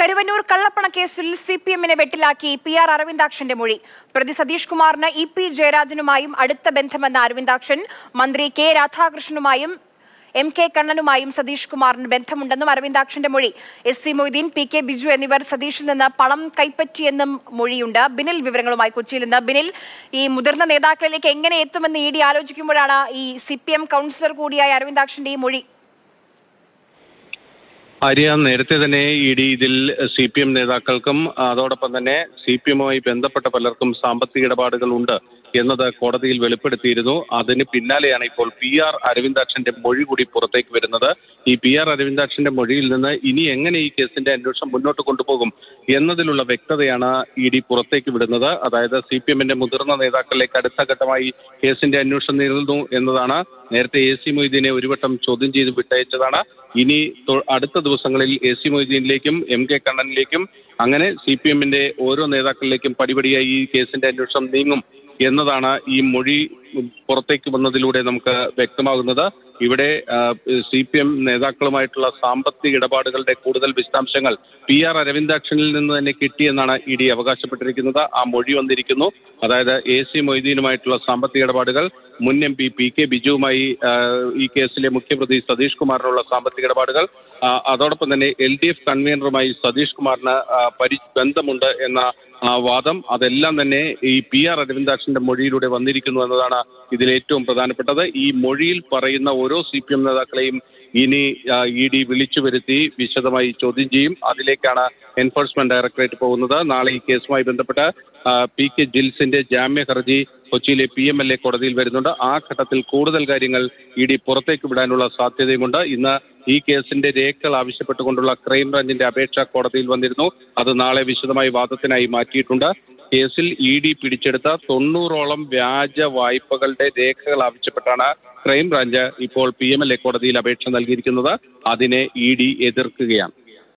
കരുവന്നൂർ കള്ളപ്പണ കേസിൽ C P എമ്മിനെ വെട്ടിലാക്കി പി ആർ അരവിന്ദാക്ഷന്റെ മൊഴി പ്രതി സതീഷ് കുമാറിന് ഇ പി ജയരാജനുമായും അടുത്ത ബന്ധമെന്ന അരവിന്ദാക്ഷൻ മന്ത്രി കെ രാധാകൃഷ്ണനുമായും എം കെ കണ്ണനുമായും സതീഷ് കുമാറിന് ബന്ധമുണ്ടെന്നും അരവിന്ദാക്ഷന്റെ മൊഴി S C Moideen P K Biju എന്നിവർ സതീഷിൽ നിന്ന് പണം കൈപ്പറ്റിയെന്നും മൊഴിയുണ്ട് ബിനിൽ വിവരങ്ങളുമായി കൊച്ചിയിൽ നിന്ന് ബിനിൽ ഈ മുതിർന്ന നേതാക്കളിലേക്ക് എങ്ങനെ എത്തുമെന്ന് ഇ ഡി ആലോചിക്കുമ്പോഴാണ് ഈ സി പി എം കൗൺസിലർ കൂടിയായ അരവിന്ദാക്ഷന്റെ ഈ മൊഴി ആര്യ നേരത്തെ തന്നെ ഇ ഡി ഇതിൽ സി പി എം നേതാക്കൾക്കും അതോടൊപ്പം തന്നെ സി പി എമ്മുമായി ബന്ധപ്പെട്ട പലർക്കും സാമ്പത്തിക ഇടപാടുകൾ ഉണ്ട് എന്നത് കോടതിയിൽ വെളിപ്പെടുത്തിയിരുന്നു അതിന് പിന്നാലെയാണ് ഇപ്പോൾ പി ആർ അരവിന്ദാക്ഷന്റെ മൊഴി കൂടി പുറത്തേക്ക് വരുന്നത് ഈ പി ആർ അരവിന്ദാക്ഷന്റെ മൊഴിയിൽ നിന്ന് ഇനി എങ്ങനെ ഈ കേസിന്റെ അന്വേഷണം മുന്നോട്ട് കൊണ്ടുപോകും എന്നതിലുള്ള വ്യക്തതയാണ് ഇ ഡി പുറത്തേക്ക് വിടുന്നത് അതായത് സി പി എമ്മിന്റെ മുതിർന്ന നേതാക്കളിലേക്ക് അടുത്ത ഘട്ടമായി കേസിന്റെ അന്വേഷണം നീളുന്നു എന്നതാണ് നേരത്തെ എ സി മൊയ്തീനെ ഒരു വട്ടം ചോദ്യം ചെയ്ത് വിട്ടയച്ചതാണ് ഇനി തൊ- അടുത്ത ദിവസങ്ങളിൽ എ സി മൊയ്തീനിലേക്കും എം കെ കണ്ണനിലേക്കും അങ്ങനെ സി പി എമ്മിന്റെ ഓരോ നേതാക്കളിലേക്കും പടിപടിയായി ഈ കേസിന്റെ അന്വേഷണം നീങ്ങും എന്നതാണ് ഈ മൊഴി പുറത്തേക്ക് വന്നതിലൂടെ നമുക്ക് വ്യക്തമാകുന്നത് ഇവിടെ സി പി എം നേതാക്കളുമായിട്ടുള്ള സാമ്പത്തിക ഇടപാടുകളുടെ കൂടുതൽ വിശദാംശങ്ങൾ പി ആർ അരവിന്ദാക്ഷനിൽ നിന്ന് തന്നെ കിട്ടിയെന്നാണ് ഇ ഡി അവകാശപ്പെട്ടിരിക്കുന്നത് ആ മൊഴി വന്നിരിക്കുന്നു അതായത് എ സി മൊയ്തീനുമായിട്ടുള്ള സാമ്പത്തിക ഇടപാടുകൾ മുൻ എം പി പി കെ ബിജുവുമായി ആ, ഈ കേസിലെ മുഖ്യപ്രതി സതീഷ് കുമാറിനുള്ള സാമ്പത്തിക ഇടപാടുകൾ ആ, അതോടൊപ്പം തന്നെ എൽ ഡി എഫ് കൺവീനറുമായി സതീഷ് കുമാറിന് ആ, പരി ബന്ധമുണ്ട് എന്ന ആ, വാദം അതെല്ലാം തന്നെ ഈ പി ആർ അരവിന്ദാക്ഷന്റെ മൊഴിയിലൂടെ വന്നിരിക്കുന്നു എന്നതാണ് ഇതിൽ ഏറ്റവും പ്രധാനപ്പെട്ടത് ഈ മൊഴിയിൽ പറയുന്ന ഓരോ സി പി എം നേതാക്കളെയും ഇനി ഇ ഡി വിളിച്ചു വരുത്തി വിശദമായി ചോദ്യം ചെയ്യും അതിലേക്കാണ് എൻഫോഴ്സ്മെന്റ് ഡയറക്ടറേറ്റ് പോകുന്നത് നാളെ ഈ കേസുമായി ബന്ധപ്പെട്ട് ആ, പി കെ ജിൽസിന്റെ ജാമ്യ ഹർജി കൊച്ചിയിലെ പി എം എൽ എ കോടതിയിൽ വരുന്നുണ്ട് ആ ഘട്ടത്തിൽ കൂടുതൽ കാര്യങ്ങൾ ഇ ഡി പുറത്തേക്ക് വിടാനുള്ള സാധ്യതയുമുണ്ട് ഇന്ന് ഈ കേസിന്റെ രേഖകൾ ആവശ്യപ്പെട്ടുകൊണ്ടുള്ള ക്രൈംബ്രാഞ്ചിന്റെ അപേക്ഷ കോടതിയിൽ വന്നിരുന്നു അത് നാളെ വിശദമായി വാദത്തിനായി മാറ്റിയിട്ടുണ്ട് കേസിൽ ഇ ഡി പിടിച്ചെടുത്ത തൊണ്ണൂറോളം വ്യാജ വായ്പകളുടെ രേഖകൾ ആവശ്യപ്പെട്ടാണ് ക്രൈംബ്രാഞ്ച് ഇപ്പോൾ പി എം എൽ എ കോടതിയിൽ അപേക്ഷ നൽകിയിരിക്കുന്നത് അതിനെ ഇ ഡി എതിർക്കുകയാണ്